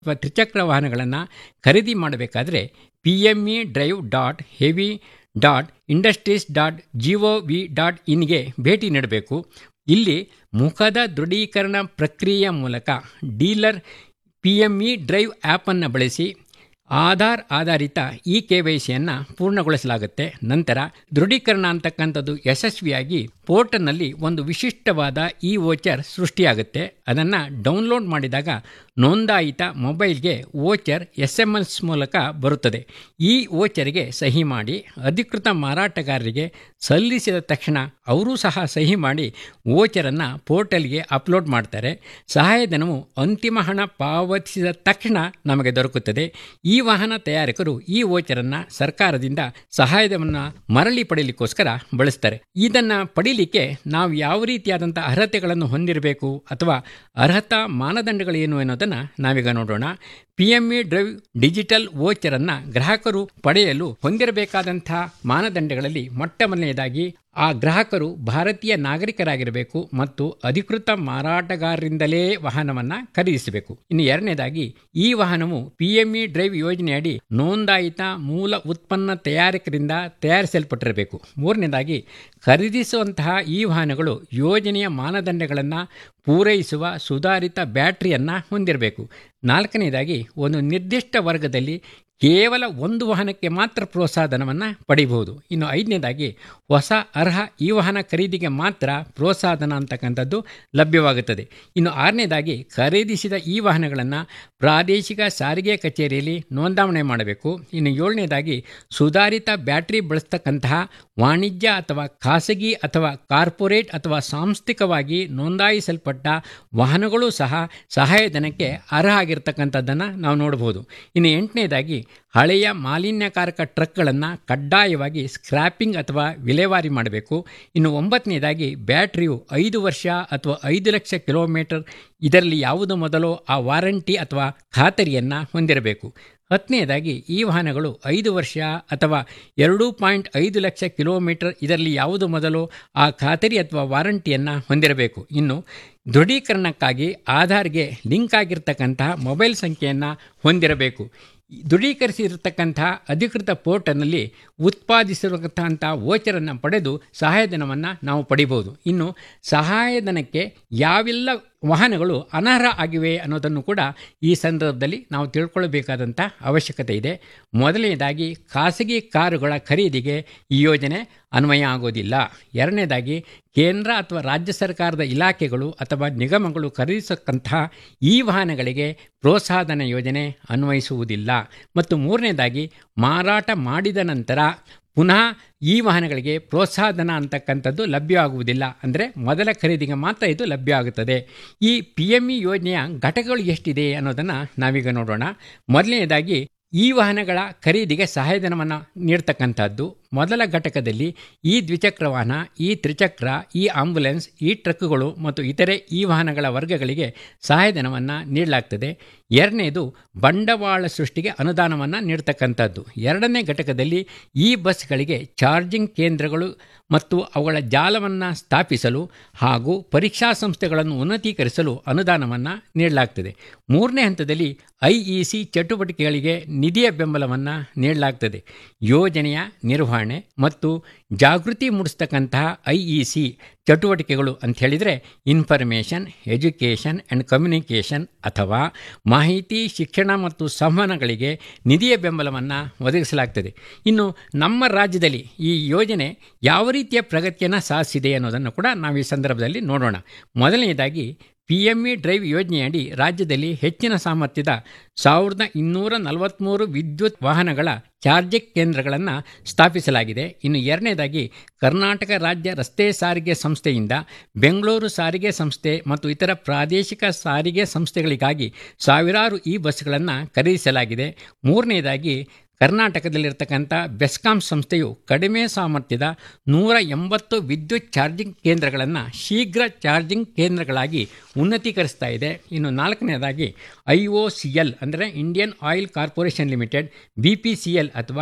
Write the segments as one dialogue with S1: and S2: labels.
S1: ಅಥವಾ ತ್ರಿಚಕ್ರ ವಾಹನಗಳನ್ನು ಖರೀದಿ ಮಾಡಬೇಕಾದ್ರೆ P M E drive dot heavy dot industries dot G O V dot ಇನ್ಗೆ ಭೇಟಿ ನೀಡಬೇಕು ಇಲ್ಲಿ ಮುಖದ ದೃಢೀಕರಣ ಪ್ರಕ್ರಿಯೆಯ ಮೂಲಕ dealer P M E drive ಆ್ಯಪನ್ನು ಬಳಸಿ ಆಧಾರ್ ಆಧಾರಿತ ಇ ಕೆ ವೈ ಸಿಯನ್ನು ಪೂರ್ಣಗೊಳಿಸಲಾಗುತ್ತೆ ನಂತರ ದೃಢೀಕರಣ ಅಂತಕ್ಕಂಥದ್ದು ಯಶಸ್ವಿಯಾಗಿ ಪೋರ್ಟಲ್ನಲ್ಲಿ ಒಂದು ವಿಶಿಷ್ಟವಾದ ಇ ವೋಚರ್ ಸೃಷ್ಟಿಯಾಗುತ್ತೆ ಅದನ್ನು ಡೌನ್ಲೋಡ್ ಮಾಡಿದಾಗ ನೋಂದಾಯಿತ ಮೊಬೈಲ್ಗೆ ವೋಚರ್ ಎಸ್ ಎಮ್ ಎಸ್ ಮೂಲಕ ಬರುತ್ತದೆ ಈ ವೋಚರ್ಗೆ ಸಹಿ ಮಾಡಿ ಅಧಿಕೃತ ಮಾರಾಟಗಾರರಿಗೆ ಸಲ್ಲಿಸಿದ ತಕ್ಷಣ ಅವರೂ ಸಹ ಸಹಿ ಮಾಡಿ ವೋಚರನ್ನು ಪೋರ್ಟಲ್ಗೆ ಅಪ್ಲೋಡ್ ಮಾಡ್ತಾರೆ ಸಹಾಯಧನವು ಅಂತಿಮ ಹಣ ಪಾವತಿಸಿದ ತಕ್ಷಣ ನಮಗೆ ದೊರಕುತ್ತದೆ ಈ ವಾಹನ ತಯಾರಕರು ಈ ವೋಚರನ್ನು ಸರ್ಕಾರದಿಂದ ಸಹಾಯಧನವನ್ನು ಮರಳಿ ಪಡೆಯಲಿಕ್ಕೋಸ್ಕರ ಬಳಸ್ತಾರೆ ಇದನ್ನು ಪಡೀಲಿಕ್ಕೆ ನಾವು ಯಾವ ರೀತಿಯಾದಂಥ ಅರ್ಹತೆಗಳನ್ನು ಹೊಂದಿರಬೇಕು ಅಥವಾ ಅರ್ಹತಾ ಮಾನದಂಡಗಳೇನು ಅನ್ನೋದನ್ನು ನಾವೀಗ ನೋಡೋಣ P M E drive digital ವೋಚರನ್ನು ಗ್ರಾಹಕರು ಪಡೆಯಲು ಹೊಂದಿರಬೇಕಾದಂಥ ಮಾನದಂಡಗಳಲ್ಲಿ ಮೊಟ್ಟ ಮೊದಲನೆಯದಾಗಿ ಆ ಗ್ರಾಹಕರು ಭಾರತೀಯ ನಾಗರಿಕರಾಗಿರಬೇಕು ಮತ್ತು ಅಧಿಕೃತ ಮಾರಾಟಗಾರರಿಂದಲೇ ವಾಹನವನ್ನು ಖರೀದಿಸಬೇಕು ಇನ್ನು ಎರಡನೇದಾಗಿ ಈ ವಾಹನವು ಪಿ ಎಮ್ ಇ ಡ್ರೈವ್ ಯೋಜನೆಯಡಿ ನೋಂದಾಯಿತ ಮೂಲ ಉತ್ಪನ್ನ ತಯಾರಕರಿಂದ ತಯಾರಿಸಲ್ಪಟ್ಟಿರಬೇಕು ಮೂರನೇದಾಗಿ ಖರೀದಿಸುವಂತಹ ಈ ವಾಹನಗಳು ಯೋಜನೆಯ ಮಾನದಂಡಗಳನ್ನು ಪೂರೈಸುವ ಸುಧಾರಿತ ಬ್ಯಾಟ್ರಿಯನ್ನು ಹೊಂದಿರಬೇಕು ನಾಲ್ಕನೇದಾಗಿ ಒಂದು ನಿರ್ದಿಷ್ಟ ವರ್ಗದಲ್ಲಿ ಕೇವಲ ಒಂದು ವಾಹನಕ್ಕೆ ಮಾತ್ರ ಪ್ರೋತ್ಸಾಹಧನವನ್ನು ಪಡೆಯಬಹುದು ಇನ್ನು ಐದನೇದಾಗಿ ಹೊಸ ಅರ್ಹ ಈ ವಾಹನ ಖರೀದಿಗೆ ಮಾತ್ರ ಪ್ರೋತ್ಸಾಹಧನ ಅಂತಕ್ಕಂಥದ್ದು ಲಭ್ಯವಾಗುತ್ತದೆ ಇನ್ನು ಆರನೇದಾಗಿ ಖರೀದಿಸಿದ ಈ ವಾಹನಗಳನ್ನು ಪ್ರಾದೇಶಿಕ ಸಾರಿಗೆ ಕಚೇರಿಯಲ್ಲಿ ನೋಂದಾವಣೆ ಮಾಡಬೇಕು ಇನ್ನು ಏಳನೇದಾಗಿ ಸುಧಾರಿತ ಬ್ಯಾಟ್ರಿ ಬಳಸ್ತಕ್ಕಂತಹ ವಾಣಿಜ್ಯ ಅಥವಾ ಖಾಸಗಿ ಅಥವಾ ಕಾರ್ಪೊರೇಟ್ ಅಥವಾ ಸಾಂಸ್ಥಿಕವಾಗಿ ನೋಂದಾಯಿಸಲ್ಪಟ್ಟ ವಾಹನಗಳು ಸಹ ಸಹಾಯಧನಕ್ಕೆ ಅರ್ಹ ಆಗಿರ್ತಕ್ಕಂಥದ್ದನ್ನು ನಾವು ನೋಡಬಹುದು ಇನ್ನು ಎಂಟನೇದಾಗಿ ಹಳೆಯ ಮಾಲಿನ್ಯಕಾರಕ ಟ್ರಕ್ಗಳನ್ನು ಕಡ್ಡಾಯವಾಗಿ ಸ್ಕ್ರ್ಯಾಪಿಂಗ್ ಅಥವಾ ವಿಲೇವಾರಿ ಮಾಡಬೇಕು ಇನ್ನು ಒಂಬತ್ತನೇದಾಗಿ ಬ್ಯಾಟ್ರಿಯು ಐದು ವರ್ಷ ಅಥವಾ ಐದು ಲಕ್ಷ ಕಿಲೋಮೀಟರ್ ಇದರಲ್ಲಿ ಯಾವುದು ಮೊದಲೋ ಆ ವಾರಂಟಿ ಅಥವಾ ಖಾತರಿಯನ್ನು ಹೊಂದಿರಬೇಕು ಹತ್ತನೇದಾಗಿ ಈ ವಾಹನಗಳು ಐದು ವರ್ಷ ಅಥವಾ ಎರಡು ಪಾಯಿಂಟ್ ಐದು ಲಕ್ಷ ಕಿಲೋಮೀಟರ್ ಇದರಲ್ಲಿ ಯಾವುದು ಮೊದಲು ಆ ಖಾತರಿ ಅಥವಾ ವಾರಂಟಿಯನ್ನು ಹೊಂದಿರಬೇಕು ಇನ್ನು ದೃಢೀಕರಣಕ್ಕಾಗಿ ಆಧಾರ್ಗೆ ಲಿಂಕ್ ಆಗಿರ್ತಕ್ಕಂತಹ ಮೊಬೈಲ್ ಸಂಖ್ಯೆಯನ್ನು ಹೊಂದಿರಬೇಕು ದೃಢೀಕರಿಸಿರ್ತಕ್ಕಂಥ ಅಧಿಕೃತ ಪೋರ್ಟಲ್ನಲ್ಲಿ ಉತ್ಪಾದಿಸಿರತಕ್ಕಂಥ ವೋಚರನ್ನು ಪಡೆದು ಸಹಾಯಧನವನ್ನು ನಾವು ಪಡಿಬೋದು ಇನ್ನು ಸಹಾಯಧನಕ್ಕೆ ಯಾವೆಲ್ಲ ವಾಹನಗಳು ಅನರ್ಹ ಆಗಿವೆ ಅನ್ನೋದನ್ನು ಕೂಡ ಈ ಸಂದರ್ಭದಲ್ಲಿ ನಾವು ತಿಳ್ಕೊಳ್ಬೇಕಾದಂಥ ಅವಶ್ಯಕತೆ ಇದೆ ಮೊದಲನೇದಾಗಿ ಖಾಸಗಿ ಕಾರುಗಳ ಖರೀದಿಗೆ ಈ ಯೋಜನೆ ಅನ್ವಯ ಆಗೋದಿಲ್ಲ ಎರಡನೇದಾಗಿ ಕೇಂದ್ರ ಅಥವಾ ರಾಜ್ಯ ಸರ್ಕಾರದ ಇಲಾಖೆಗಳು ಅಥವಾ ನಿಗಮಗಳು ಖರೀದಿಸಕ್ಕಂತಹ ಈ ವಾಹನಗಳಿಗೆ ಪ್ರೋತ್ಸಾಹಧನ ಯೋಜನೆ ಅನ್ವಯಿಸುವುದಿಲ್ಲ ಮತ್ತು ಮೂರನೇದಾಗಿ ಮಾರಾಟ ಮಾಡಿದ ನಂತರ ಪುನಃ ಈ ವಾಹನಗಳಿಗೆ ಪ್ರೋತ್ಸಾಹಧನ ಅಂತಕ್ಕಂಥದ್ದು ಲಭ್ಯವಾಗುವುದಿಲ್ಲ ಅಂದರೆ ಮೊದಲ ಖರೀದಿಗೆ ಮಾತ್ರ ಇದು ಲಭ್ಯ ಆಗುತ್ತದೆ ಈ ಪಿ ಎಮ್ ಇ ಯೋಜನೆಯ ಘಟಕಗಳು ಎಷ್ಟಿದೆ ಅನ್ನೋದನ್ನು ನಾವೀಗ ನೋಡೋಣ ಮೊದಲನೇದಾಗಿ ಈ ವಾಹನಗಳ ಖರೀದಿಗೆ ಸಹಾಯಧನವನ್ನು ನೀಡ್ತಕ್ಕಂಥದ್ದು ಮೊದಲ ಘಟಕದಲ್ಲಿ ಈ ದ್ವಿಚಕ್ರ ವಾಹನ ಈ ತ್ರಿಚಕ್ರ ಈ ಆಂಬುಲೆನ್ಸ್ ಈ ಟ್ರಕ್ಗಳು ಮತ್ತು ಇತರೆ ಈ ವಾಹನಗಳ ವರ್ಗಗಳಿಗೆ ಸಹಾಯಧನವನ್ನು ನೀಡಲಾಗ್ತದೆ ಎರಡನೇದು ಬಂಡವಾಳ ಸೃಷ್ಟಿಗೆ ಅನುದಾನವನ್ನು ನೀಡ್ತಕ್ಕಂಥದ್ದು ಎರಡನೇ ಘಟಕದಲ್ಲಿ ಈ ಬಸ್ಗಳಿಗೆ ಚಾರ್ಜಿಂಗ್ ಕೇಂದ್ರಗಳು ಮತ್ತು ಅವುಗಳ ಜಾಲವನ್ನು ಸ್ಥಾಪಿಸಲು ಹಾಗೂ ಪರೀಕ್ಷಾ ಸಂಸ್ಥೆಗಳನ್ನು ಉನ್ನತೀಕರಿಸಲು ಅನುದಾನವನ್ನು ನೀಡಲಾಗ್ತದೆ ಮೂರನೇ ಹಂತದಲ್ಲಿ ಐ ಇ ಸಿ ಚಟುವಟಿಕೆಗಳಿಗೆ ನಿಧಿಯ ಬೆಂಬಲವನ್ನು ನೀಡಲಾಗ್ತದೆ ಯೋಜನೆಯ ನಿರ್ವಹಣೆ ಮತ್ತು ಜಾಗೃತಿ ಮೂಡಿಸ್ತಕ್ಕಂತಹ ಐ ಇ ಸಿ ಚಟುವಟಿಕೆಗಳು ಅಂತ ಹೇಳಿದರೆ ಇನ್ಫಾರ್ಮೇಷನ್ ಎಜುಕೇಷನ್ ಆ್ಯಂಡ್ ಕಮ್ಯುನಿಕೇಷನ್ ಅಥವಾ ಮಾಹಿತಿ ಶಿಕ್ಷಣ ಮತ್ತು ಸಂವಹನಗಳಿಗೆ ನಿಧಿಯ ಬೆಂಬಲವನ್ನು ಒದಗಿಸಲಾಗ್ತದೆ ಇನ್ನು ನಮ್ಮ ರಾಜ್ಯದಲ್ಲಿ ಈ ಯೋಜನೆ ಯಾವ ರೀತಿಯ ಪ್ರಗತಿಯನ್ನು ಸಾಧಿಸಿದೆ ಅನ್ನೋದನ್ನು ಕೂಡ ನಾವು ಈ ಸಂದರ್ಭದಲ್ಲಿ ನೋಡೋಣ ಮೊದಲನೇದಾಗಿ ಪಿ ಎಮ್ ಇ ಡ್ರೈವ್ ಯೋಜನೆಯಡಿ ರಾಜ್ಯದಲ್ಲಿ ಹೆಚ್ಚಿನ ಸಾಮರ್ಥ್ಯದ ಸಾವಿರದ ಇನ್ನೂರ ನಲವತ್ತ್ಮೂರು ವಿದ್ಯುತ್ ವಾಹನಗಳ ಚಾರ್ಜಿಂಗ್ ಕೇಂದ್ರಗಳನ್ನು ಸ್ಥಾಪಿಸಲಾಗಿದೆ ಇನ್ನು ಎರಡನೇದಾಗಿ ಕರ್ನಾಟಕ ರಾಜ್ಯ ರಸ್ತೆ ಸಾರಿಗೆ ಸಂಸ್ಥೆಯಿಂದ ಬೆಂಗಳೂರು ಸಾರಿಗೆ ಸಂಸ್ಥೆ ಮತ್ತು ಇತರ ಪ್ರಾದೇಶಿಕ ಸಾರಿಗೆ ಸಂಸ್ಥೆಗಳಿಗಾಗಿ ಸಾವಿರಾರು ಈ ಬಸ್ಗಳನ್ನು ಖರೀದಿಸಲಾಗಿದೆ ಮೂರನೇದಾಗಿ ಕರ್ನಾಟಕದಲ್ಲಿರ್ತಕ್ಕಂಥ ಬೆಸ್ಕಾಂ ಸಂಸ್ಥೆಯು ಕಡಿಮೆ ಸಾಮರ್ಥ್ಯದ ನೂರ ಎಂಬತ್ತು ವಿದ್ಯುತ್ ಚಾರ್ಜಿಂಗ್ ಕೇಂದ್ರಗಳನ್ನು ಶೀಘ್ರ ಚಾರ್ಜಿಂಗ್ ಕೇಂದ್ರಗಳಾಗಿ ಉನ್ನತೀಕರಿಸ್ತಾ ಇದೆ ಇನ್ನು ನಾಲ್ಕನೇದಾಗಿ ಐ ಒ ಸಿ ಎಲ್ ಅಂದರೆ Indian Oil Corporation Limited B P C L ಅಥವಾ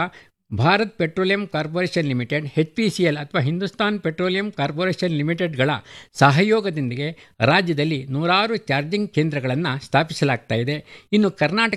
S1: Bharat Petroleum Corporation Limited H P C L ಅಥವಾ ಹಿಂದೂಸ್ತಾನ್ ಪೆಟ್ರೋಲಿಯಂ ಕಾರ್ಪೊರೇಷನ್ ಲಿಮಿಟೆಡ್ಗಳ ಸಹಯೋಗದೊಂದಿಗೆ ರಾಜ್ಯದಲ್ಲಿ ನೂರಾರು ಚಾರ್ಜಿಂಗ್ ಕೇಂದ್ರಗಳನ್ನು ಸ್ಥಾಪಿಸಲಾಗ್ತಾ ಇದೆ ಇನ್ನು ಕರ್ನಾಟಕ